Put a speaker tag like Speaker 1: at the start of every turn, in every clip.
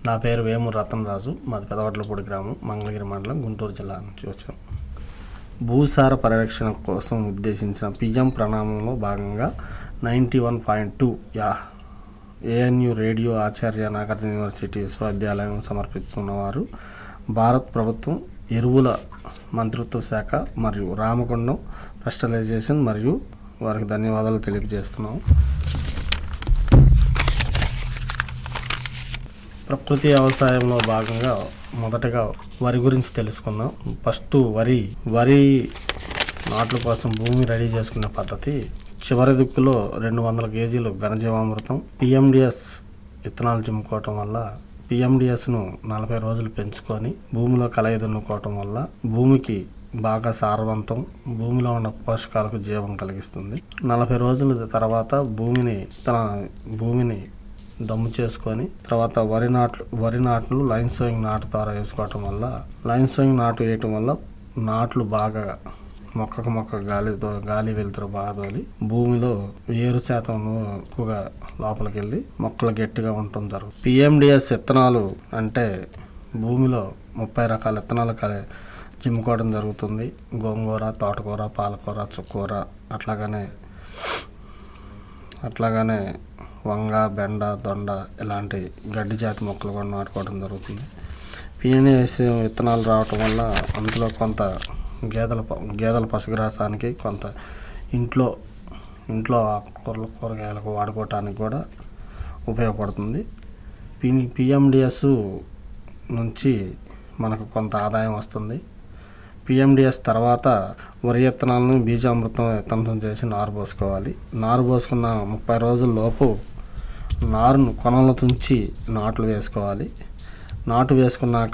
Speaker 1: నా పేరు వేము రతనరాజు మాది పెదవట్లపూడి గ్రామం మంగళగిరి మండలం గుంటూరు జిల్లా నుంచి వచ్చాం భూసార పరిరక్షణ కోసం ఉద్దేశించిన పిఎం ప్రణామంలో భాగంగా నైంటీ వన్ పాయింట్ టూ యా ANU radio Acharya Nagarjuna university విశ్వవిద్యాలయం సమర్పిస్తున్నవారు భారత్ ప్రభుత్వం ఎరువుల మంత్రిత్వ శాఖ మరియు రామగుండం ఫెస్టలైజేషన్ మరియు వారికి ధన్యవాదాలు తెలియజేస్తున్నాం ప్రకృతి వ్యవసాయంలో భాగంగా మొదటగా వరి గురించి తెలుసుకుందాం ఫస్ట్ వరి వరి నాట్ల కోసం భూమి రెడీ చేసుకునే పద్ధతి చివరి దిక్కులో రెండు వందల కేజీలు ఘనజీవామృతం పిఎండిఎస్ విత్తనాలు చిమ్ముకోవటం వల్ల పిఎండిఎస్ను నలభై రోజులు పెంచుకొని భూమిలో కలయి దున్నుకోవటం వల్ల భూమికి బాగా సారవంతం భూమిలో ఉన్న పోషకాలకు జీవం కలిగిస్తుంది నలభై రోజుల తర్వాత భూమిని తన భూమిని దమ్ము చేసుకొని తర్వాత వరి నాట్లు వరి నాట్లు లైన్ సోయింగ్ నాటు ద్వారా వేసుకోవటం వల్ల లైన్ సోయింగ్ నాటు వేయటం వల్ల నాట్లు బాగా మొక్కకు మొక్క గాలితో గాలి వెలుతురు బాగా తోలి భూమిలో ఏరు శాతం ఎక్కువగా లోపలికి వెళ్ళి మొక్కలు గట్టిగా ఉండటం జరుగుతుంది పిఎండిఎస్ విత్తనాలు అంటే భూమిలో ముప్పై రకాల విత్తనాలు కలి చిమ్ముకోవడం జరుగుతుంది గోంగూర తోటకూర పాలకూర చుక్కూర అట్లాగనే అట్లాగనే వంగ బెండ దొండ ఇలాంటి గడ్డి జాతి మొక్కలు కూడా నాటుకోవడం జరుగుతుంది పిఎన్ఎస్ విత్తనాలు రావటం వల్ల అందులో కొంత గేదెల ప- గేదెల పశుగ్రాసానికి కొంత ఇంట్లో ఇంట్లో ఆకుకూరలు కూరగాయలకు వాడుకోవటానికి కూడా ఉపయోగపడుతుంది పి పిఎండిఎస్ నుంచి మనకు కొంత ఆదాయం వస్తుంది పిఎండిఎస్ తర్వాత వరి విత్తనాలను బీజామృతం విత్తనం చేసి నారు పోసుకోవాలి నారు పోసుకున్న ముప్పై రోజుల లోపు నారును కొనలు తుంచి నాట్లు వేసుకోవాలి నాటు వేసుకున్నాక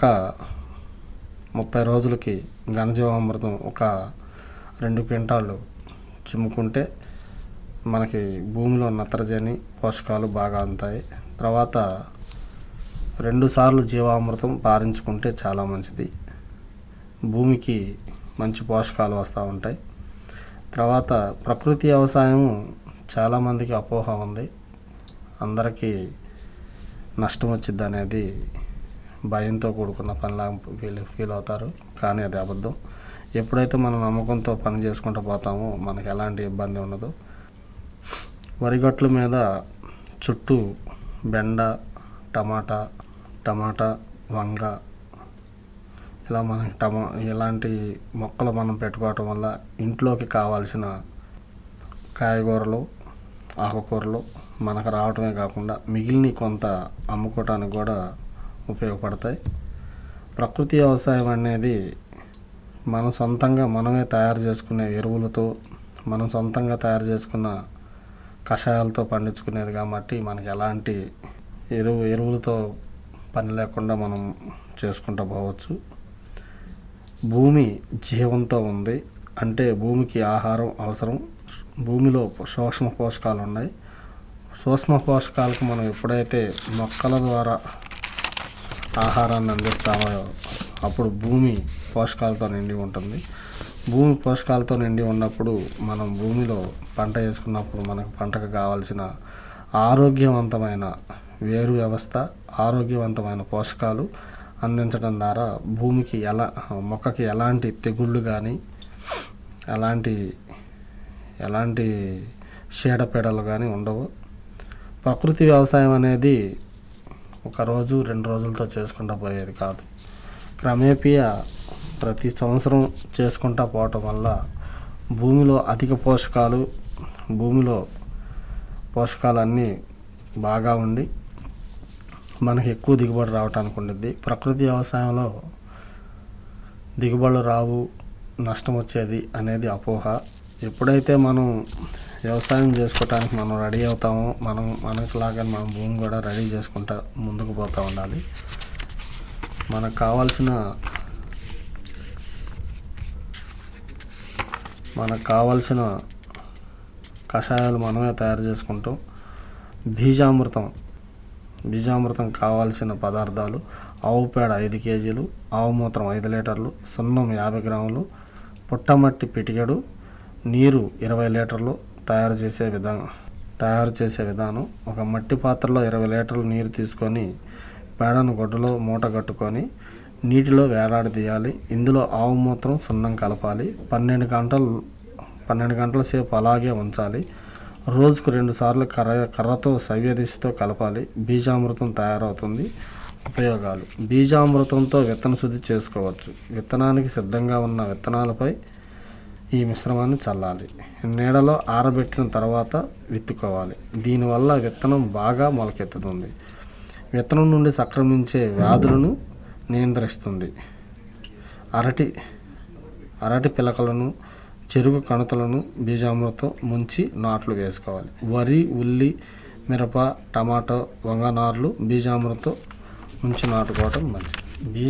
Speaker 1: ముప్పై రోజులకి ఘనజీవామృతం ఒక రెండు క్వింటాళ్ళు చిమ్ముకుంటే మనకి భూమిలో నత్రజని పోషకాలు బాగా అందుతాయి తర్వాత రెండు సార్లు జీవామృతం పారించుకుంటే చాలా మంచిది భూమికి మంచి పోషకాలు వస్తూ ఉంటాయి తర్వాత ప్రకృతి వ్యవసాయం చాలామందికి అపోహ ఉంది అందరికీ నష్టం వచ్చింది అనేది భయంతో కూడుకున్న పనిలా ఫీల్ ఫీల్ అవుతారు కానీ అది అబద్ధం ఎప్పుడైతే మనం నమ్మకంతో పని చేసుకుంటూ పోతామో మనకి ఎలాంటి ఇబ్బంది ఉండదు వరిగట్ల మీద చుట్టూ బెండ టమాటా టమాటా వంగ ఇలా మనకి టమా ఇలాంటి మొక్కలు మనం పెట్టుకోవటం వల్ల ఇంట్లోకి కావాల్సిన కాయగూరలు ఆకుకూరలు మనకు రావటమే కాకుండా మిగిలిన కొంత అమ్ముకోవటానికి కూడా ఉపయోగపడతాయి ప్రకృతి వ్యవసాయం అనేది మన సొంతంగా మనమే తయారు చేసుకునే ఎరువులతో మనం సొంతంగా తయారు చేసుకున్న కషాయాలతో పండించుకునేది కాబట్టి మనకి ఎలాంటి ఎరువు ఎరువులతో పని లేకుండా మనం చేసుకుంటూ పోవచ్చు భూమి జీవంతో ఉంది అంటే భూమికి ఆహారం అవసరం భూమిలో సూక్ష్మ పోషకాలు ఉన్నాయి సూక్ష్మ పోషకాలకు మనం ఎప్పుడైతే మొక్కల ద్వారా ఆహారాన్ని అందిస్తామో అప్పుడు భూమి పోషకాలతో నిండి ఉంటుంది భూమి పోషకాలతో నిండి ఉన్నప్పుడు మనం భూమిలో పంట వేసుకున్నప్పుడు మనకు పంటకు కావాల్సిన ఆరోగ్యవంతమైన వేరు వ్యవస్థ ఆరోగ్యవంతమైన పోషకాలు అందించడం ద్వారా భూమికి ఎలా మొక్కకి ఎలాంటి తెగుళ్ళు కానీ ఎలాంటి ఎలాంటి చీడపీడలు కానీ ఉండవు ప్రకృతి వ్యవసాయం అనేది ఒక రోజు రెండు రోజులతో చేసుకుంటా పోయేది కాదు క్రమేపీయ ప్రతి సంవత్సరం చేసుకుంటా పోవటం వల్ల భూమిలో అధిక పోషకాలు భూమిలో పోషకాలన్నీ బాగా ఉండి మనకి ఎక్కువ దిగుబడి రావటానికి ఉండిద్ది ప్రకృతి వ్యవసాయంలో దిగుబడులు రావు నష్టం వచ్చేది అనేది అపోహ ఎప్పుడైతే మనం వ్యవసాయం చేసుకోవటానికి మనం రెడీ అవుతామో మనం మనకులాగా మన భూమి కూడా రెడీ చేసుకుంటా ముందుకు పోతూ ఉండాలి మనకు కావాల్సిన మనకు కావాల్సిన కషాయాలు మనమే తయారు చేసుకుంటాం బీజామృతం బీజామృతం కావాల్సిన పదార్థాలు ఆవు పేడ ఐదు కేజీలు ఆవు మూత్రం ఐదు లీటర్లు సున్నం యాభై గ్రాములు పుట్టమట్టి పిటికెడు నీరు ఇరవై లీటర్లు తయారు చేసే విధానం తయారు చేసే విధానం ఒక మట్టి పాత్రలో ఇరవై లీటర్లు నీరు తీసుకొని పేడను గుడ్డలో మూట కట్టుకొని నీటిలో వేలాడదీయాలి ఇందులో ఆవు మూత్రం సున్నం కలపాలి పన్నెండు గంటలు పన్నెండు గంటల సేపు అలాగే ఉంచాలి రోజుకు రెండు సార్లు కర్ర కర్రతో సవ్యదిశతో కలపాలి బీజామృతం తయారవుతుంది ఉపయోగాలు బీజామృతంతో విత్తన శుద్ధి చేసుకోవచ్చు విత్తనానికి సిద్ధంగా ఉన్న విత్తనాలపై ఈ మిశ్రమాన్ని చల్లాలి నీడలో ఆరబెట్టిన తర్వాత విత్తుకోవాలి దీనివల్ల విత్తనం బాగా మొలకెత్తుతుంది విత్తనం నుండి సంక్రమించే వ్యాధులను నియంత్రిస్తుంది అరటి అరటి పిలకలను చెరుకు కణతలను బీజామృతం ముంచి నాట్లు వేసుకోవాలి వరి ఉల్లి మిరప టమాటో వంగనార్లు బీజామృతం ముంచి నాటుకోవటం మంచిది బీ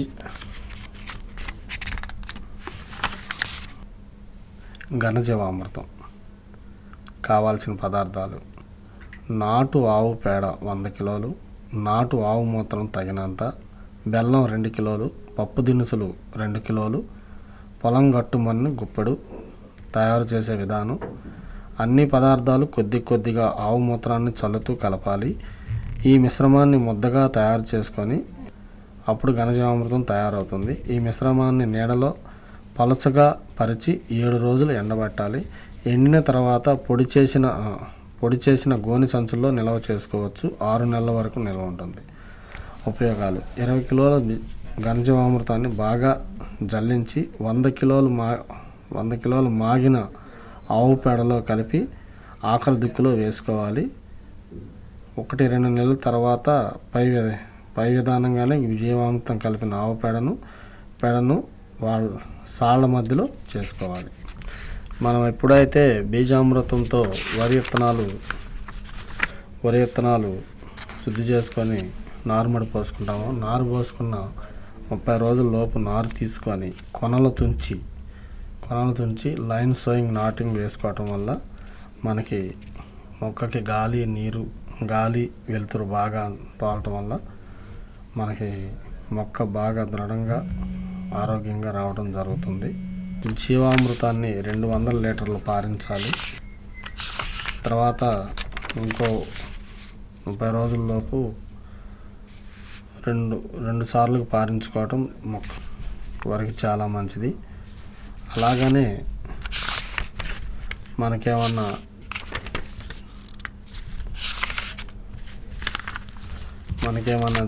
Speaker 1: ఘనజీవామృతం కావాల్సిన పదార్థాలు నాటు ఆవు పేడ వంద కిలోలు నాటు ఆవు మూత్రం తగినంత బెల్లం రెండు కిలోలు పప్పు దినుసులు రెండు కిలోలు పొలం గట్టు మన్ను గుప్పెడు తయారు చేసే విధానం అన్ని పదార్థాలు కొద్ది కొద్దిగా ఆవు మూత్రాన్ని చల్లుతూ కలపాలి ఈ మిశ్రమాన్ని ముద్దగా తయారు చేసుకొని అప్పుడు ఘనజీవామృతం తయారవుతుంది ఈ మిశ్రమాన్ని నీడలో పలచగా పరిచి ఏడు రోజులు ఎండబెట్టాలి ఎండిన తర్వాత పొడి చేసిన ఆ, పొడి చేసిన గోని సంచుల్లో నిల్వ చేసుకోవచ్చు ఆరు నెలల వరకు నిల్వ ఉంటుంది ఉపయోగాలు ఇరవై కిలోల బి- ఘనజీవామృతాన్ని బాగా జల్లించి వంద కిలోలు మా వంద కిలోలు మాగిన ఆవు పేడలో కలిపి ఆఖరి దిక్కులో వేసుకోవాలి ఒకటి రెండు నెలల తర్వాత పై విధ- పై విధానంగానే జీవామృతం కలిపిన ఆవు పేడను పేడను వాళ్ళ సాళ్ళ మధ్యలో చేసుకోవాలి మనం ఎప్పుడైతే బీజామృతంతో వరి విత్తనాలు వరి విత్తనాలు శుద్ధి చేసుకొని నారుమడి పోసుకుంటామో నారు పోసుకున్న ముప్పై రోజుల లోపు నారు తీసుకొని కొనలు తుంచి కొనలు తుంచి లైన్ సోయింగ్ నాటింగ్ వేసుకోవటం వల్ల మనకి మొక్కకి గాలి నీరు గాలి వెలుతురు బాగా తోలటం వల్ల మనకి మొక్క బాగా దృఢంగా ఆరోగ్యంగా రావడం జరుగుతుంది జీవామృతాన్ని రెండు వందల లీటర్లు పారించాలి తర్వాత ఇంకో ముప్పై రోజుల్లోపు రెండు రెండు సార్లు పారించుకోవటం మొక్క వరకు చాలా మంచిది అలాగనే మనకేమన్నా మనకేమన్నా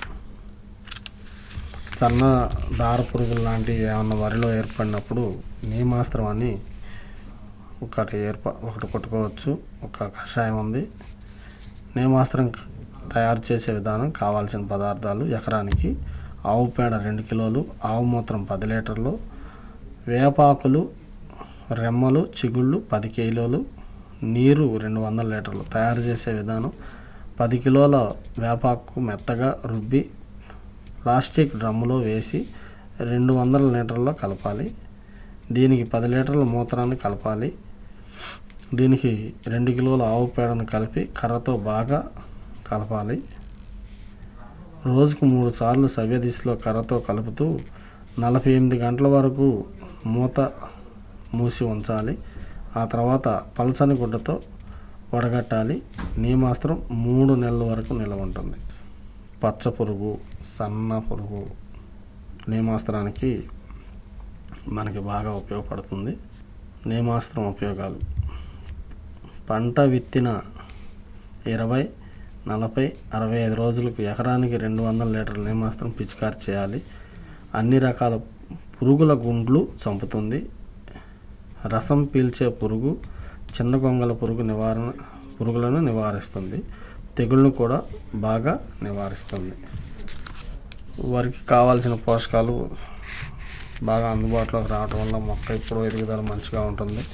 Speaker 1: సన్న దార పురుగులు లాంటివి ఏమన్నా వరిలో ఏర్పడినప్పుడు నీమాస్త్రం అని ఒకటి ఏర్ప ఒకటి కొట్టుకోవచ్చు ఒక కషాయం ఉంది నేమాస్త్రం క- తయారు చేసే విధానం కావాల్సిన పదార్థాలు ఎకరానికి ఆవు పేడ రెండు కిలోలు ఆవు మూత్రం పది లీటర్లు వేపాకులు రెమ్మలు చిగుళ్ళు పది కిలోలు నీరు రెండు వందల లీటర్లు తయారు చేసే విధానం పది కిలోల వేపాకు మెత్తగా రుబ్బి ప్లాస్టిక్ డ్రమ్ములో వేసి రెండు వందల లీటర్లో కలపాలి దీనికి పది లీటర్ల మూత్రాన్ని కలపాలి దీనికి రెండు కిలోల ఆవు పేడను కలిపి కర్రతో బాగా కలపాలి రోజుకు మూడు సార్లు సవ్య దిశలో కర్రతో కలుపుతూ నలభై ఎనిమిది గంటల వరకు మూత మూసి ఉంచాలి ఆ తర్వాత పలచని గుడ్డతో వడగట్టాలి నీమాస్త్రం మూడు నెలల వరకు నిల్వ ఉంటుంది పచ్చ పురుగు సన్న పురుగు నేమాస్త్రానికి మనకి బాగా ఉపయోగపడుతుంది నేమాస్త్రం ఉపయోగాలు పంట విత్తిన ఇరవై నలభై అరవై ఐదు రోజులకు ఎకరానికి రెండు వందల లీటర్ల నేమాస్త్రం పిచికారి చేయాలి అన్ని రకాల పురుగుల గుండ్లు చంపుతుంది రసం పీల్చే పురుగు చిన్న గొంగల పురుగు నివారణ పురుగులను నివారిస్తుంది తెగుళ్ళను కూడా బాగా నివారిస్తుంది వారికి కావాల్సిన పోషకాలు బాగా అందుబాటులోకి రావడం వల్ల మొక్క ఇప్పుడు ఎదుగుదల మంచిగా ఉంటుంది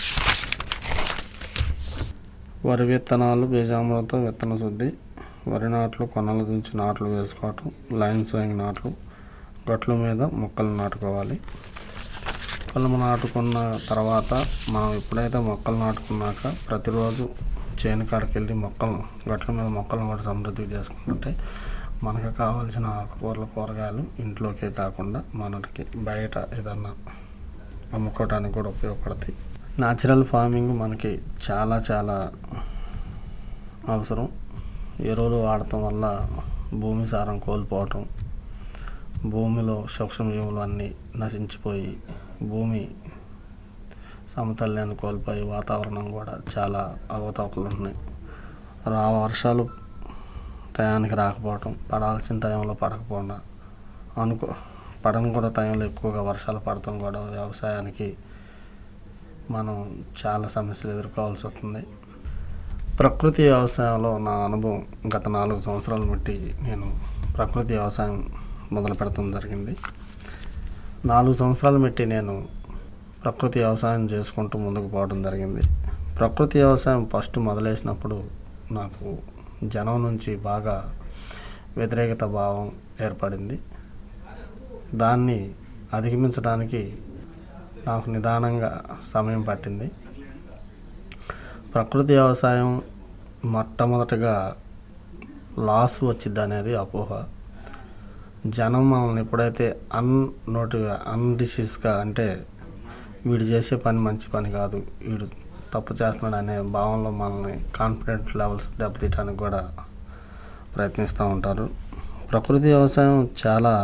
Speaker 1: వరి విత్తనాలు బీజామృతం విత్తన శుద్ధి వరి నాట్లు కొనల నుంచి నాట్లు వేసుకోవటం లైన్ సోయింగ్ నాట్లు గట్ల మీద మొక్కలు నాటుకోవాలి మొక్కలు నాటుకున్న తర్వాత మనం ఎప్పుడైతే మొక్కలు నాటుకున్నాక ప్రతిరోజు చేను కాడికి వెళ్ళి మొక్కలు గట్ల మీద మొక్కలను కూడా సమృద్ధి చేసుకుంటుంటే మనకు కావాల్సిన ఆకుకూరలు కూరగాయలు ఇంట్లోకే కాకుండా మనకి బయట ఏదన్నా అమ్ముకోవడానికి కూడా ఉపయోగపడతాయి న్యాచురల్ ఫార్మింగ్ మనకి చాలా చాలా అవసరం ఎరువులు వాడటం వల్ల భూమి సారం కోల్పోవటం భూమిలో సూక్ష్మజీవులు అన్నీ నశించిపోయి భూమి సమతుల్యాన్ని కోల్పోయి వాతావరణం కూడా చాలా అవతవకలు ఉన్నాయి రా వర్షాలు టయానికి రాకపోవటం పడాల్సిన టైంలో పడకపోవడం అనుకో పడని కూడా టైంలో ఎక్కువగా వర్షాలు పడటం కూడా వ్యవసాయానికి మనం చాలా సమస్యలు ఎదుర్కోవాల్సి వస్తుంది ప్రకృతి వ్యవసాయంలో నా అనుభవం గత నాలుగు సంవత్సరాలు బట్టి నేను ప్రకృతి వ్యవసాయం మొదలు పెడతాం జరిగింది నాలుగు సంవత్సరాలు బట్టి నేను ప్రకృతి వ్యవసాయం చేసుకుంటూ ముందుకు పోవడం జరిగింది ప్రకృతి వ్యవసాయం ఫస్ట్ మొదలేసినప్పుడు నాకు జనం నుంచి బాగా వ్యతిరేకత భావం ఏర్పడింది దాన్ని అధిగమించడానికి నాకు నిదానంగా సమయం పట్టింది ప్రకృతి వ్యవసాయం మొట్టమొదటగా లాస్ వచ్చింది అనేది అపోహ జనం మనల్ని ఎప్పుడైతే అన్ నోటిగా అన్డిసీజ్గా అంటే వీడు చేసే పని మంచి పని కాదు వీడు తప్పు చేస్తున్నాడు అనే భావంలో మనల్ని కాన్ఫిడెంట్ లెవెల్స్ దెబ్బతీయడానికి కూడా ప్రయత్నిస్తూ ఉంటారు ప్రకృతి వ్యవసాయం చాలా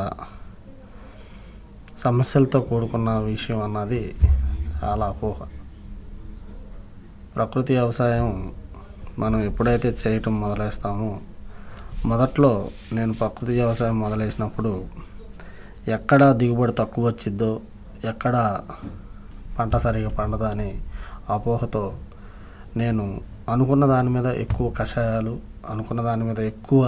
Speaker 1: సమస్యలతో కూడుకున్న విషయం అన్నది చాలా అపోహ ప్రకృతి వ్యవసాయం మనం ఎప్పుడైతే చేయటం మొదలేస్తామో మొదట్లో నేను ప్రకృతి వ్యవసాయం మొదలేసినప్పుడు ఎక్కడ దిగుబడి తక్కువ వచ్చిద్దో ఎక్కడ పంట సరిగా పండదా అని అపోహతో నేను అనుకున్న దాని మీద ఎక్కువ కషాయాలు అనుకున్న దాని మీద ఎక్కువ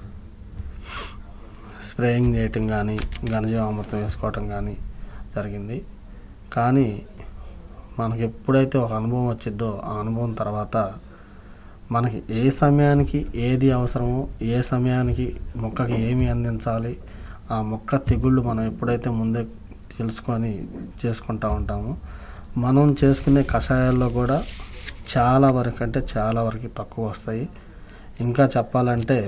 Speaker 1: స్ప్రేయింగ్ చేయటం కానీ ఘనజీవామృతం వేసుకోవటం కానీ జరిగింది కానీ మనకి ఎప్పుడైతే ఒక అనుభవం వచ్చిద్దో ఆ అనుభవం తర్వాత మనకి ఏ సమయానికి ఏది అవసరమో ఏ సమయానికి మొక్కకి ఏమి అందించాలి ఆ మొక్క తెగుళ్ళు మనం ఎప్పుడైతే ముందే తెలుసుకొని చేసుకుంటూ ఉంటామో మనం చేసుకునే కషాయాల్లో కూడా చాలా వరకు అంటే చాలా వరకు తక్కువ వస్తాయి ఇంకా చెప్పాలంటే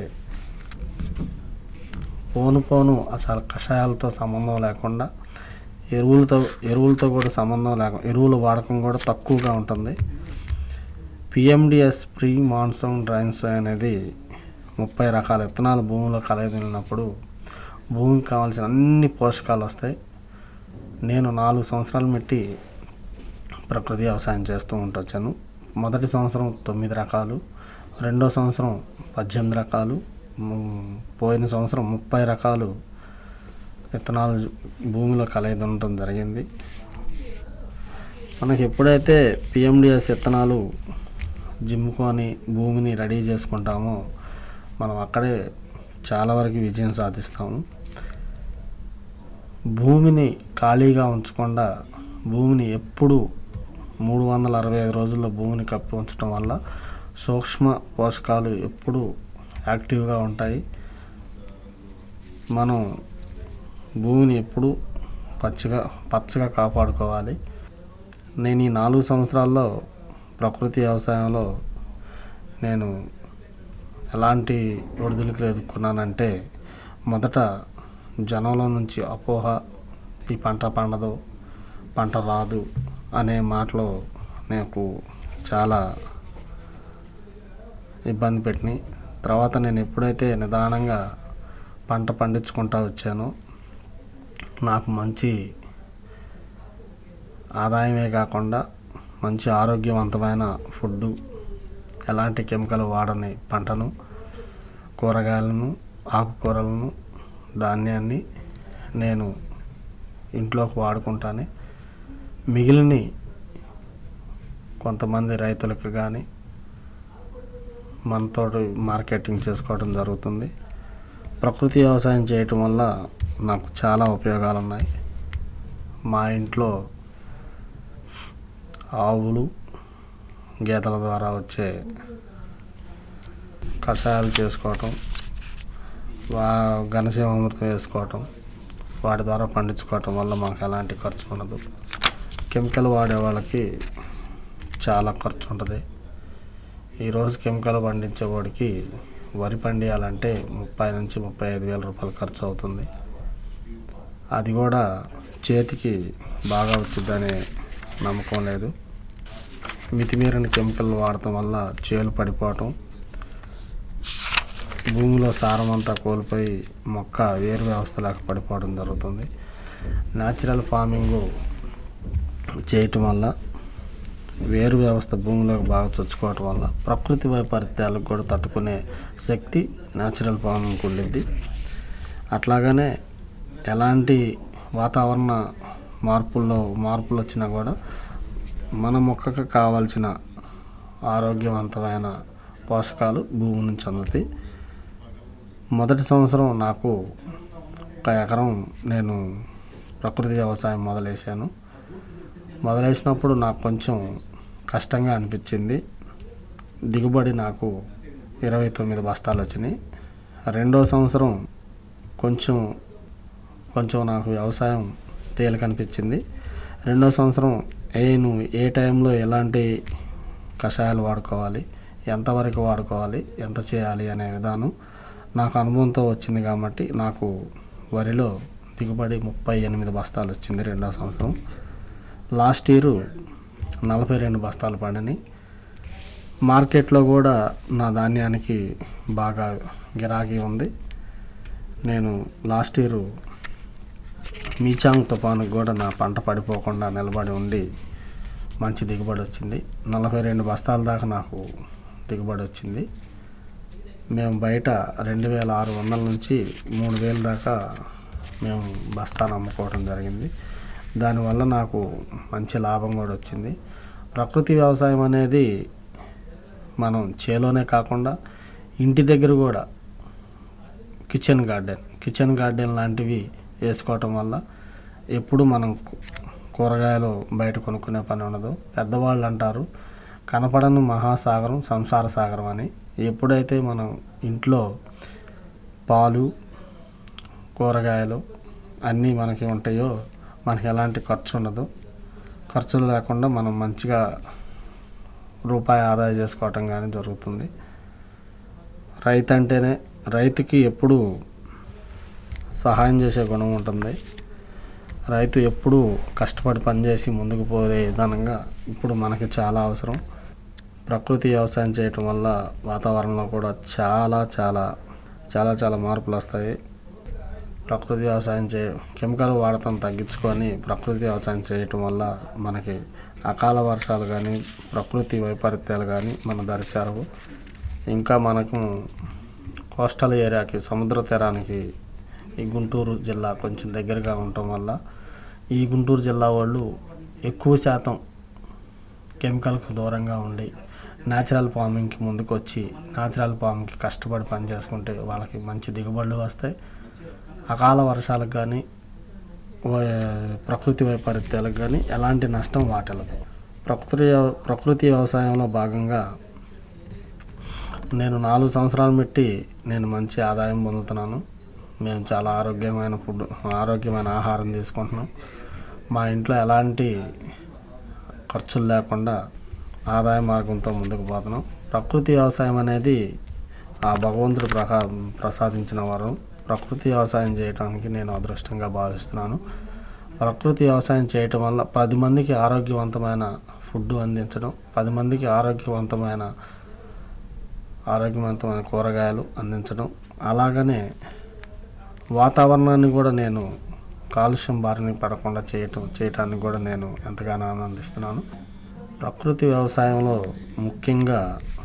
Speaker 1: పోను పోను అసలు కషాయాలతో సంబంధం లేకుండా ఎరువులతో ఎరువులతో కూడా సంబంధం లేకుండా ఎరువుల వాడకం కూడా తక్కువగా ఉంటుంది పిఎండిఎస్ ప్రీ మాన్సూన్ డ్రైన్స్ అనేది ముప్పై రకాల విత్తనాలు భూమిలో కలగదిలినప్పుడు భూమికి కావాల్సిన అన్ని పోషకాలు వస్తాయి నేను నాలుగు సంవత్సరాలు పెట్టి ప్రకృతి వ్యవసాయం చేస్తూ ఉంటొచ్చాను మొదటి సంవత్సరం తొమ్మిది రకాలు రెండో సంవత్సరం పద్దెనిమిది రకాలు ము- పోయిన సంవత్సరం ముప్పై రకాలు విత్తనాలు భూమిలో కలయిది ఉండటం జరిగింది మనకి ఎప్పుడైతే పిఎండిఎస్ విత్తనాలు జిమ్ముకొని భూమిని రెడీ చేసుకుంటామో మనం అక్కడే చాలా వరకు విజయం సాధిస్తాము భూమిని ఖాళీగా ఉంచకుండా భూమిని ఎప్పుడు మూడు వందల అరవై ఐదు రోజుల్లో భూమిని కప్పి ఉంచడం వల్ల సూక్ష్మ పోషకాలు ఎప్పుడు యాక్టివ్గా ఉంటాయి మనం భూమిని ఎప్పుడు పచ్చగా పచ్చగా కాపాడుకోవాలి నేను ఈ నాలుగు సంవత్సరాల్లో ప్రకృతి వ్యవసాయంలో నేను ఎలాంటి ఒడిదుడుకులు ఎదుర్కొన్నానంటే మొదట జనంలో నుంచి అపోహ ఈ పంట పండదు పంట రాదు అనే మాటలు నాకు చాలా ఇబ్బంది పెట్టినాయి తర్వాత నేను ఎప్పుడైతే నిదానంగా పంట పండించుకుంటా వచ్చానో నాకు మంచి ఆదాయమే కాకుండా మంచి ఆరోగ్యవంతమైన ఫుడ్డు ఎలాంటి కెమికల్ వాడని పంటను కూరగాయలను ఆకుకూరలను ధాన్యాన్ని నేను ఇంట్లోకి వాడుకుంటానే మిగిలిన కొంతమంది రైతులకు కానీ మనతో మార్కెటింగ్ చేసుకోవడం జరుగుతుంది ప్రకృతి వ్యవసాయం చేయటం వల్ల నాకు చాలా ఉపయోగాలు ఉన్నాయి మా ఇంట్లో ఆవులు గేదెల ద్వారా వచ్చే కషాయాలు చేసుకోవటం వా ఘనజీవామృతం వేసుకోవటం వాటి ద్వారా పండించుకోవటం వల్ల మాకు ఎలాంటి ఖర్చు ఉండదు కెమికల్ వాడే వాళ్ళకి చాలా ఖర్చు ఉంటుంది ఈరోజు కెమికల్ పండించే వాడికి వరి పండియాలంటే ముప్పై నుంచి ముప్పై ఐదు వేల రూపాయలు ఖర్చు అవుతుంది అది కూడా చేతికి బాగా వచ్చిందనే నమ్మకం లేదు మితిమీరిన కెమికల్ వాడటం వల్ల చేలు పడిపోవటం భూమిలో సారం అంతా కోల్పోయి మొక్క వేరు వ్యవస్థ లేక పడిపోవడం జరుగుతుంది న్యాచురల్ ఫార్మింగ్ చేయటం వల్ల వేరు వ్యవస్థ భూమిలోకి బాగా చొచ్చుకోవటం వల్ల ప్రకృతి వైపరీత్యాలకు కూడా తట్టుకునే శక్తి న్యాచురల్ ఫార్మింగ్కి ఉండిద్ది అట్లాగనే ఎలాంటి వాతావరణ మార్పుల్లో మార్పులు వచ్చినా కూడా మన మొక్కకు కావాల్సిన ఆరోగ్యవంతమైన పోషకాలు భూమి నుంచి అందుతాయి మొదటి సంవత్సరం నాకు ఒక ఎకరం నేను ప్రకృతి వ్యవసాయం మొదలేశాను మొదలేసినప్పుడు నాకు కొంచెం కష్టంగా అనిపించింది దిగుబడి నాకు ఇరవై తొమ్మిది బస్తాలు వచ్చినాయి రెండో సంవత్సరం కొంచెం కొంచెం నాకు వ్యవసాయం తేలికనిపించింది రెండో సంవత్సరం ఏ నువ్వు ఏ టైంలో ఎలాంటి కషాయాలు వాడుకోవాలి ఎంతవరకు వాడుకోవాలి ఎంత చేయాలి అనే విధానం నాకు అనుభవంతో వచ్చింది కాబట్టి నాకు వరిలో దిగుబడి ముప్పై ఎనిమిది బస్తాలు వచ్చింది రెండో సంవత్సరం లాస్ట్ ఇయర్ నలభై రెండు బస్తాలు పండినాయి మార్కెట్లో కూడా నా ధాన్యానికి బాగా గిరాకీ ఉంది నేను లాస్ట్ ఇయర్ మీచాంగ్ తుఫానుకు కూడా నా పంట పడిపోకుండా నిలబడి ఉండి మంచి దిగుబడి వచ్చింది నలభై రెండు బస్తాల దాకా నాకు దిగుబడి వచ్చింది మేము బయట రెండు వేల ఆరు వందల నుంచి మూడు వేల దాకా మేము బస్తాను అమ్ముకోవడం జరిగింది దానివల్ల నాకు మంచి లాభం కూడా వచ్చింది ప్రకృతి వ్యవసాయం అనేది మనం చేలోనే కాకుండా ఇంటి దగ్గర కూడా కిచెన్ గార్డెన్ కిచెన్ గార్డెన్ లాంటివి వేసుకోవటం వల్ల ఎప్పుడు మనం కూ- కూరగాయలు బయట కొనుక్కునే పని ఉండదు పెద్దవాళ్ళు అంటారు కనపడని మహాసాగరం సంసార సాగరం అని ఎప్పుడైతే మనం ఇంట్లో పాలు కూరగాయలు అన్నీ మనకి ఉంటాయో మనకి ఎలాంటి ఖర్చు ఉండదు ఖర్చులు లేకుండా మనం మంచిగా రూపాయి ఆదాయం చేసుకోవటం కానీ జరుగుతుంది రైతు అంటేనే రైతుకి ఎప్పుడు సహాయం చేసే గుణం ఉంటుంది రైతు ఎప్పుడూ కష్టపడి పనిచేసి ముందుకు పోయే విధానంగా ఇప్పుడు మనకి చాలా అవసరం ప్రకృతి వ్యవసాయం చేయటం వల్ల వాతావరణంలో కూడా చాలా చాలా చాలా చాలా మార్పులు వస్తాయి ప్రకృతి వ్యవసాయం చే కెమికల్ వాడటం తగ్గించుకొని ప్రకృతి వ్యవసాయం చేయటం వల్ల మనకి అకాల వర్షాలు కానీ ప్రకృతి వైపరీత్యాలు కానీ మన దరిచారవు ఇంకా మనకు కోస్టల్ ఏరియాకి సముద్ర తీరానికి ఈ గుంటూరు జిల్లా కొంచెం దగ్గరగా ఉండటం వల్ల ఈ గుంటూరు జిల్లా వాళ్ళు ఎక్కువ శాతం కెమికల్కి దూరంగా ఉండి న్యాచురల్ ఫార్మింగ్కి ముందుకు వచ్చి న్యాచురల్ ఫార్మింగ్కి కష్టపడి పని చేసుకుంటే వాళ్ళకి మంచి దిగుబడులు వస్తాయి అకాల వర్షాలకు కానీ ప్రకృతి వైపరీత్యాలకు కానీ ఎలాంటి నష్టం వాటిల్లదు ప్రకృతి వ్యవ- ప్రకృతి వ్యవసాయంలో భాగంగా నేను నాలుగు సంవత్సరాలు పెట్టి నేను మంచి ఆదాయం పొందుతున్నాను మేము చాలా ఆరోగ్యమైన ఫుడ్ ఆరోగ్యమైన ఆహారం తీసుకుంటున్నాం మా ఇంట్లో ఎలాంటి ఖర్చులు లేకుండా ఆదాయ మార్గంతో ముందుకు పోతున్నాం ప్రకృతి వ్యవసాయం అనేది ఆ భగవంతుడు ప్రకా ప్రసాదించిన వరం ప్రకృతి వ్యవసాయం చేయడానికి నేను అదృష్టంగా భావిస్తున్నాను ప్రకృతి వ్యవసాయం చేయటం వల్ల పది మందికి ఆరోగ్యవంతమైన ఫుడ్ అందించడం పది మందికి ఆరోగ్యవంతమైన ఆరోగ్యవంతమైన కూరగాయలు అందించడం అలాగనే వాతావరణాన్ని కూడా నేను కాలుష్యం బారిన పడకుండా చేయటం చేయటానికి కూడా నేను ఎంతగానో ఆనందిస్తున్నాను ప్రకృతి వ్యవసాయంలో ముఖ్యంగా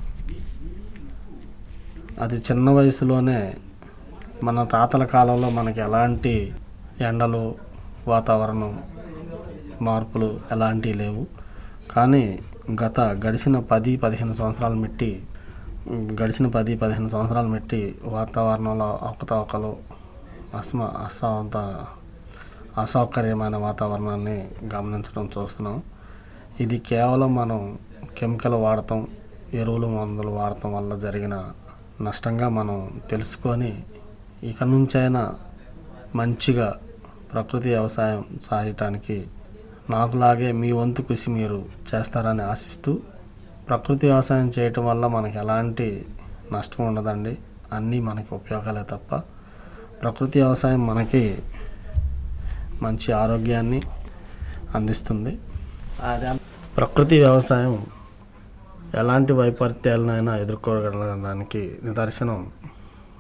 Speaker 1: అది చిన్న వయసులోనే మన తాతల కాలంలో మనకి ఎలాంటి ఎండలు వాతావరణం మార్పులు ఎలాంటివి లేవు కానీ గత గడిచిన పది పదిహేను సంవత్సరాలు మెట్టి గడిచిన పది పదిహేను సంవత్సరాలు మెట్టి వాతావరణంలో అవకతవకలు అసమ అసౌత అసౌకర్యమైన వాతావరణాన్ని గమనించడం చూస్తున్నాం ఇది కేవలం మనం కెమికల్ వాడటం ఎరువులు మందులు వాడటం వల్ల జరిగిన నష్టంగా మనం తెలుసుకొని ఇక నుంచైనా మంచిగా ప్రకృతి వ్యవసాయం సాగటానికి నాకులాగే మీ వంతు కృషి మీరు చేస్తారని ఆశిస్తూ ప్రకృతి వ్యవసాయం చేయటం వల్ల మనకి ఎలాంటి నష్టం ఉండదండి అన్నీ మనకి ఉపయోగాలే తప్ప ప్రకృతి వ్యవసాయం మనకి మంచి ఆరోగ్యాన్ని అందిస్తుంది అదే ప్రకృతి వ్యవసాయం ఎలాంటి వైపరీత్యాలనైనా ఎదుర్కోగలగడానికి నిదర్శనం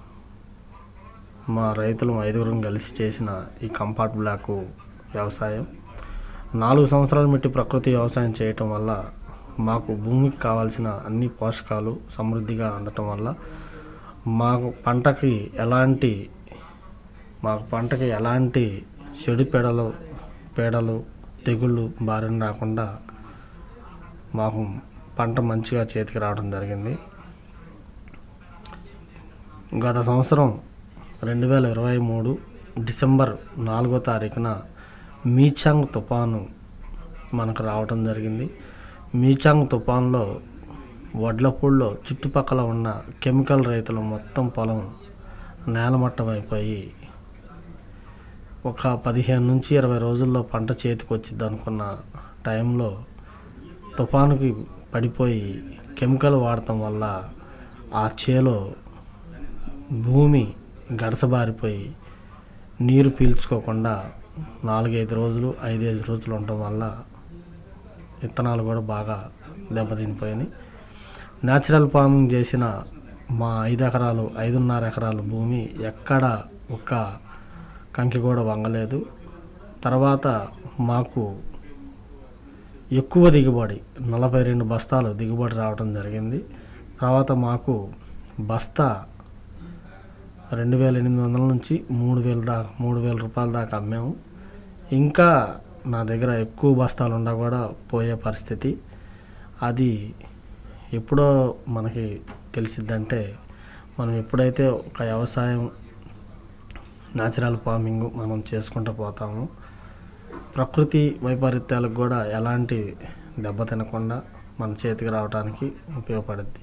Speaker 1: మా రైతులు ఐదుగురం కలిసి చేసిన ఈ కంపార్ట్ బ్లాక్ వ్యవసాయం నాలుగు సంవత్సరాలు మట్టి ప్రకృతి వ్యవసాయం చేయటం వల్ల మాకు భూమికి కావాల్సిన అన్ని పోషకాలు సమృద్ధిగా అందటం వల్ల మాకు పంటకి ఎలాంటి మాకు పంటకి ఎలాంటి చెడు పేడలు పేడలు తెగుళ్ళు బారిన రాకుండా మాకు పంట మంచిగా చేతికి రావడం జరిగింది గత సంవత్సరం రెండు వేల ఇరవై మూడు డిసెంబర్ నాలుగో తారీఖున మీచాంగ్ తుఫాను మనకు రావటం జరిగింది మీచాంగ్ తుఫాన్లో వడ్లపూడిలో చుట్టుపక్కల ఉన్న కెమికల్ రైతులు మొత్తం పొలం నేలమట్టం అయిపోయి ఒక పదిహేను నుంచి ఇరవై రోజుల్లో పంట చేతికి వచ్చింది అనుకున్న టైంలో తుఫానుకి పడిపోయి కెమికల్ వాడటం వల్ల ఆ చేలో భూమి గడసబారిపోయి నీరు పీల్చుకోకుండా నాలుగైదు రోజులు ఐదైదు రోజులు ఉండటం వల్ల విత్తనాలు కూడా బాగా దెబ్బతినిపోయినాయి న్యాచురల్ ఫార్మింగ్ చేసిన మా ఐదు ఎకరాలు ఐదున్నర ఎకరాల భూమి ఎక్కడ ఒక్క కంకి కూడా వంగలేదు తర్వాత మాకు ఎక్కువ దిగుబడి నలభై రెండు బస్తాలు దిగుబడి రావడం జరిగింది తర్వాత మాకు బస్తా రెండు వేల ఎనిమిది వందల నుంచి మూడు వేల దాకా మూడు వేల రూపాయల దాకా అమ్మాము ఇంకా నా దగ్గర ఎక్కువ బస్తాలు ఉండా కూడా పోయే పరిస్థితి అది ఎప్పుడో మనకి తెలిసిద్దంటే మనం ఎప్పుడైతే ఒక వ్యవసాయం న్యాచురల్ ఫార్మింగ్ మనం చేసుకుంటూ పోతాము ప్రకృతి వైపరీత్యాలకు కూడా ఎలాంటి దెబ్బ తినకుండా మన చేతికి రావడానికి ఉపయోగపడుద్ది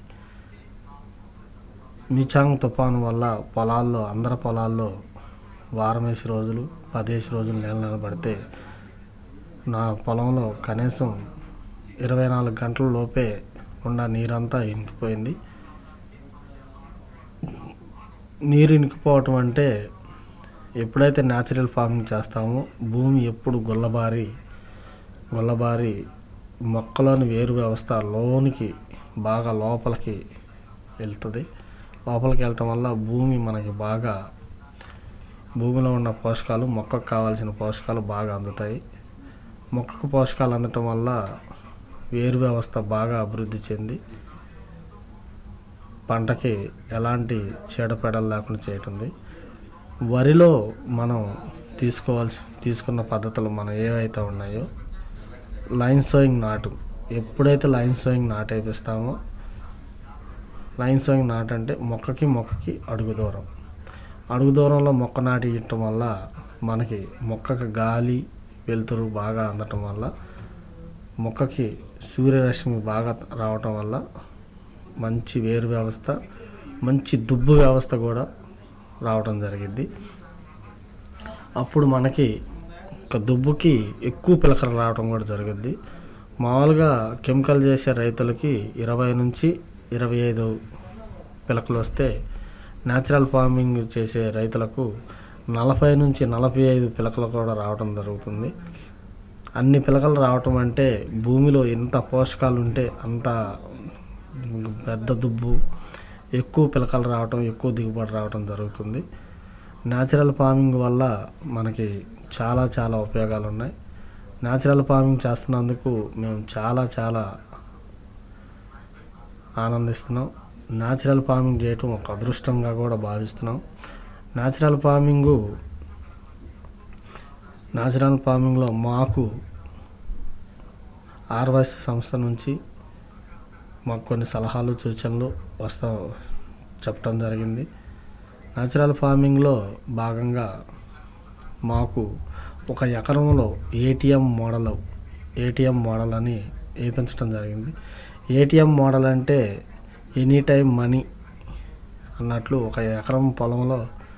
Speaker 1: మిచాంగ్ తుఫాను వల్ల పొలాల్లో అందరి పొలాల్లో వారం వేసి రోజులు పదేసి రోజులు నెల నిలబడితే నా పొలంలో కనీసం ఇరవై నాలుగు గంటల లోపే ఉన్న నీరంతా ఇంకిపోయింది నీరు ఇంకిపోవటం అంటే ఎప్పుడైతే న్యాచురల్ ఫార్మింగ్ చేస్తామో భూమి ఎప్పుడు గుల్లబారి గుల్లబారి మొక్కలోని వేరు వ్యవస్థ లోనికి బాగా లోపలికి వెళ్తుంది లోపలికి వెళ్ళటం వల్ల భూమి మనకి బాగా భూమిలో ఉన్న పోషకాలు మొక్కకు కావాల్సిన పోషకాలు బాగా అందుతాయి మొక్కకు పోషకాలు అందటం వల్ల వేరు వ్యవస్థ బాగా అభివృద్ధి చెంది పంటకి ఎలాంటి చీడపీడలు లేకుండా చేయటుంది వరిలో మనం తీసుకోవాల్సి తీసుకున్న పద్ధతులు మనం ఏవైతే ఉన్నాయో లైన్ సోయింగ్ నాటు ఎప్పుడైతే లైన్ సోయింగ్ నాటు వేపిస్తామో లైన్ సోయింగ్ నాటు అంటే మొక్కకి మొక్కకి అడుగు దూరం అడుగు దూరంలో మొక్క నాటి ఇవ్వటం వల్ల మనకి మొక్కకి గాలి వెలుతురు బాగా అందటం వల్ల మొక్కకి సూర్యరశ్మి బాగా రావటం వల్ల మంచి వేరు వ్యవస్థ మంచి దుబ్బు వ్యవస్థ కూడా రావటం జరిగింది అప్పుడు మనకి ఒక దుబ్బుకి ఎక్కువ పిలకలు రావటం కూడా జరుగుద్ది మామూలుగా కెమికల్ చేసే రైతులకి ఇరవై నుంచి ఇరవై ఐదు పిలకలు వస్తే న్యాచురల్ ఫార్మింగ్ చేసే రైతులకు నలభై నుంచి నలభై ఐదు పిలకలు కూడా రావటం జరుగుతుంది అన్ని పిలకలు రావటం అంటే భూమిలో ఎంత పోషకాలు ఉంటే అంత పెద్ద దుబ్బు ఎక్కువ పిలకలు రావటం ఎక్కువ దిగుబడి రావటం జరుగుతుంది న్యాచురల్ ఫార్మింగ్ వల్ల మనకి చాలా చాలా ఉపయోగాలు ఉన్నాయి న్యాచురల్ ఫార్మింగ్ చేస్తున్నందుకు మేము చాలా చాలా ఆనందిస్తున్నాం న్యాచురల్ ఫార్మింగ్ చేయటం ఒక అదృష్టంగా కూడా భావిస్తున్నాం న్యాచురల్ ఫార్మింగు న్యాచురల్ ఫార్మింగ్లో మాకు ఆర్వైస్ సంస్థ నుంచి మాకు కొన్ని సలహాలు సూచనలు వస్తా చెప్పడం జరిగింది న్యాచురల్ ఫార్మింగ్లో భాగంగా మాకు ఒక ఎకరంలో ఏటీఎం మోడల్ ఏటీఎం మోడల్ అని వేయించడం జరిగింది ఏటీఎం మోడల్ అంటే ఎనీ టైం మనీ అన్నట్లు ఒక ఎకరం పొలంలో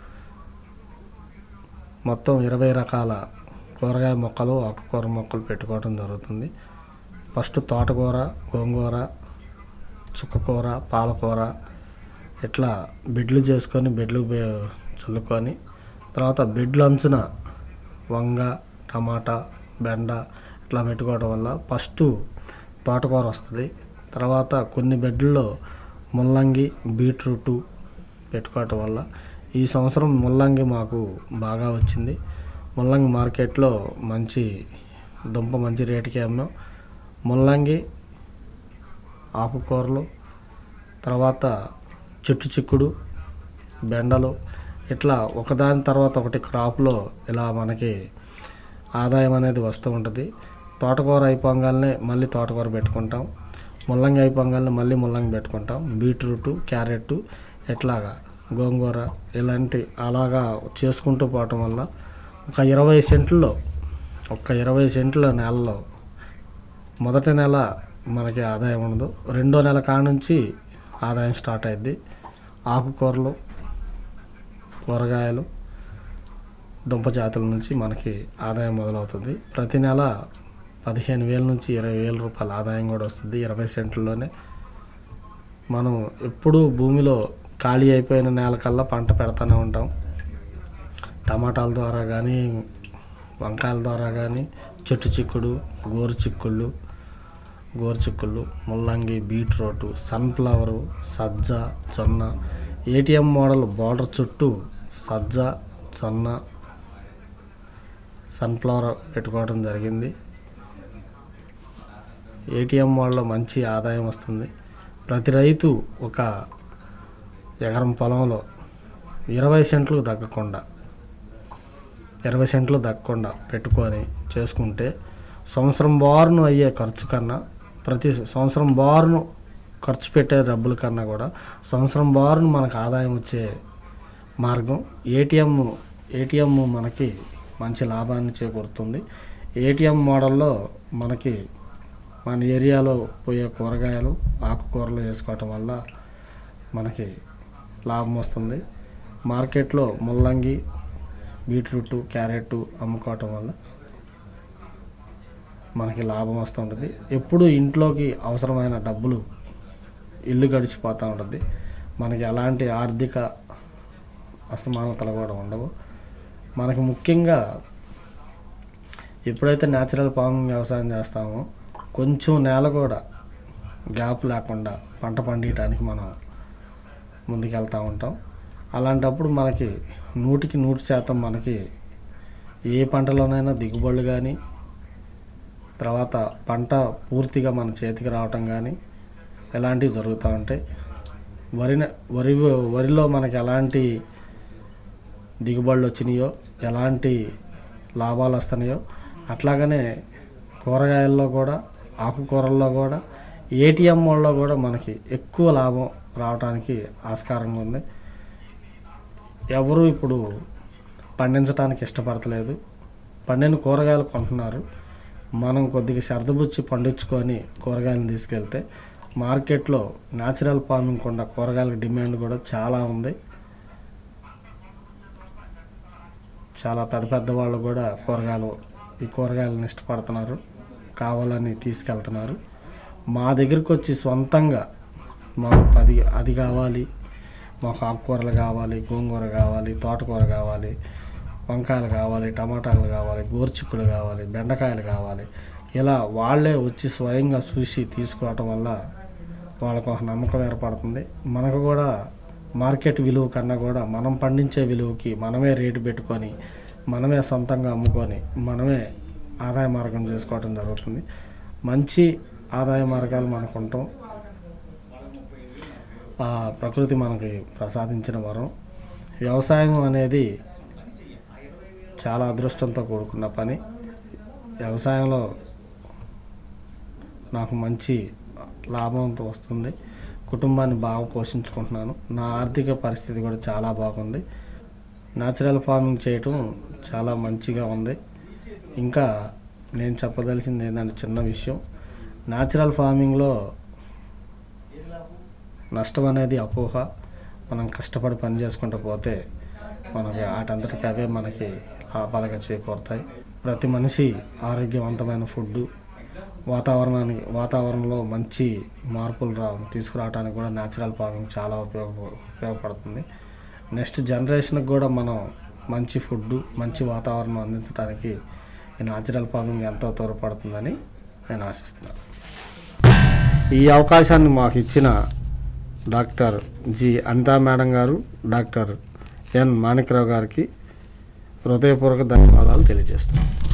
Speaker 1: మొత్తం ఇరవై రకాల కూరగాయ మొక్కలు ఆకుకూర మొక్కలు పెట్టుకోవడం జరుగుతుంది ఫస్ట్ తోటకూర గోంగూర చుక్కకూర పాలకూర ఇట్లా బెడ్లు చేసుకొని బెడ్లు బె- చల్లుకొని తర్వాత బెడ్లు అంచున వంగ టమాటా బెండ ఇట్లా పెట్టుకోవడం వల్ల ఫస్ట్ తోటకూర వస్తుంది తర్వాత కొన్ని బెడ్లలో ముల్లంగి బీట్రూటు పెట్టుకోవటం వల్ల ఈ సంవత్సరం ముల్లంగి మాకు బాగా వచ్చింది ముల్లంగి మార్కెట్లో మంచి దుంప మంచి రేటుకి అమ్మాం ముల్లంగి ఆకుకూరలు తర్వాత చెట్టు చిక్కుడు బెండలు ఇట్లా ఒకదాని తర్వాత ఒకటి క్రాప్లో ఇలా మనకి ఆదాయం అనేది వస్తూ ఉంటుంది తోటకూర అయిపోగానే మళ్ళీ తోటకూర పెట్టుకుంటాం ముల్లంగి అయిపోగానే మళ్ళీ ముల్లంగి పెట్టుకుంటాం బీట్రూట్ క్యారెట్ ఇట్లాగా గోంగూర ఇలాంటి అలాగా చేసుకుంటూ పోవటం వల్ల ఒక ఇరవై సెంట్లో ఒక ఇరవై సెంట్ల నెలలో మొదటి నెల మనకి ఆదాయం ఉండదు రెండో నెల కాడ నుంచి ఆదాయం స్టార్ట్ అయింది ఆకుకూరలు కూరగాయలు దుంప జాతుల నుంచి మనకి ఆదాయం మొదలవుతుంది ప్రతి నెల పదిహేను వేల నుంచి ఇరవై వేల రూపాయల ఆదాయం కూడా వస్తుంది ఇరవై సెంట్లలోనే మనం ఎప్పుడూ భూమిలో ఖాళీ అయిపోయిన నేల కల్లా పంట పెడతానే ఉంటాం టమాటాల ద్వారా కానీ వంకాయల ద్వారా కానీ చెట్టు చిక్కుడు గోరు చిక్కుళ్ళు గోరు చిక్కుళ్ళు ముల్లంగి బీట్రూట్ సన్ఫ్లవరు సజ్జ జొన్న ఏటీఎం మోడల్ బార్డర్ చుట్టూ సజ్జ జొన్న సన్ఫ్లవర్ పెట్టుకోవడం జరిగింది ఏటీఎం మోడల్లో మంచి ఆదాయం వస్తుంది ప్రతి రైతు ఒక ఎకరం పొలంలో ఇరవై సెంట్లు తగ్గకుండా ఇరవై సెంట్లు దక్కకుండా పెట్టుకొని చేసుకుంటే సంవత్సరం బారును అయ్యే ఖర్చు కన్నా ప్రతి సంవత్సరం బారును ఖర్చు పెట్టే డబ్బుల కన్నా కూడా సంవత్సరం బారును మనకు ఆదాయం వచ్చే మార్గం ఏటీఎం ఏటీఎం మనకి మంచి లాభాన్ని చేకూరుతుంది ఏటీఎం మోడల్లో మనకి మన ఏరియాలో పోయే కూరగాయలు ఆకుకూరలు వేసుకోవటం వల్ల మనకి లాభం వస్తుంది మార్కెట్లో ముల్లంగి బీట్రూట్ క్యారెట్ అమ్ముకోవటం వల్ల మనకి లాభం వస్తుంటుంది ఎప్పుడు ఇంట్లోకి అవసరమైన డబ్బులు ఇల్లు గడిచిపోతూ ఉంటుంది మనకి ఎలాంటి ఆర్థిక అసమానతలు కూడా ఉండవు మనకి ముఖ్యంగా ఎప్పుడైతే న్యాచురల్ ఫార్మింగ్ వ్యవసాయం చేస్తామో కొంచెం నేల కూడా గ్యాప్ లేకుండా పంట పండించడానికి మనం ముందుకెళ్తూ ఉంటాం అలాంటప్పుడు మనకి నూటికి నూటి శాతం మనకి ఏ పంటలోనైనా దిగుబడులు కానీ తర్వాత పంట పూర్తిగా మన చేతికి రావటం కానీ ఇలాంటివి జరుగుతూ ఉంటాయి వరి వరి వరిలో మనకి ఎలాంటి దిగుబడులు వచ్చినాయో ఎలాంటి లాభాలు వస్తున్నాయో అట్లాగనే కూరగాయల్లో కూడా ఆకుకూరల్లో కూడా ఏటీఎం వాళ్ళలో కూడా మనకి ఎక్కువ లాభం రావడానికి ఆస్కారంగా ఉంది ఎవరు ఇప్పుడు పండించడానికి ఇష్టపడతలేదు పండిన కూరగాయలు కొంటున్నారు మనం కొద్దిగా శ్రద్ధబుచ్చి పండించుకొని కూరగాయలను తీసుకెళ్తే మార్కెట్లో న్యాచురల్ ఫార్మింగ్ కొండ కూరగాయలకు డిమాండ్ కూడా చాలా ఉంది చాలా పెద్ద పెద్ద వాళ్ళు కూడా కూరగాయలు ఈ కూరగాయలను ఇష్టపడుతున్నారు కావాలని తీసుకెళ్తున్నారు మా దగ్గరికి వచ్చి సొంతంగా మాకు పది అది కావాలి మాకు ఆకుకూరలు కావాలి గోంగూర కావాలి తోటకూర కావాలి వంకాయలు కావాలి టమాటాలు కావాలి గోర్చిక్కుడు కావాలి బెండకాయలు కావాలి ఇలా వాళ్ళే వచ్చి స్వయంగా చూసి తీసుకోవటం వల్ల వాళ్ళకు ఒక నమ్మకం ఏర్పడుతుంది మనకు కూడా మార్కెట్ విలువ కన్నా కూడా మనం పండించే విలువకి మనమే రేటు పెట్టుకొని మనమే సొంతంగా అమ్ముకొని మనమే ఆదాయ మార్గం చేసుకోవటం జరుగుతుంది మంచి ఆదాయ మార్గాలు మనకు ఉంటాం ఆ ప్రకృతి మనకి ప్రసాదించిన వరం వ్యవసాయం అనేది చాలా అదృష్టంతో కూడుకున్న పని వ్యవసాయంలో నాకు మంచి లాభంతో వస్తుంది కుటుంబాన్ని బాగా పోషించుకుంటున్నాను నా ఆర్థిక పరిస్థితి కూడా చాలా బాగుంది న్యాచురల్ ఫార్మింగ్ చేయటం చాలా మంచిగా ఉంది ఇంకా నేను చెప్పదలిసింది ఏంటంటే చిన్న విషయం న్యాచురల్ ఫార్మింగ్లో నష్టం అనేది అపోహ మనం కష్టపడి పని చేసుకుంటూ పోతే మనకి వాటంతటికి అవే మనకి లాభాలుగా చేకూరుతాయి ప్రతి మనిషి ఆరోగ్యవంతమైన ఫుడ్ వాతావరణానికి వాతావరణంలో మంచి మార్పులు రా తీసుకురావడానికి కూడా న్యాచురల్ ఫార్మింగ్ చాలా ఉపయోగ ఉపయోగపడుతుంది నెక్స్ట్ జనరేషన్కి కూడా మనం మంచి ఫుడ్ మంచి వాతావరణం అందించడానికి ఈ న్యాచురల్ ఫార్మింగ్ ఎంతో తోడ్పడుతుందని నేను ఆశిస్తున్నాను ఈ అవకాశాన్ని మాకు ఇచ్చిన డాక్టర్ జి అనితా మేడం గారు డాక్టర్ ఎన్ మాణిక్రావు గారికి హృదయపూర్వక ధన్యవాదాలు తెలియజేస్తున్నాను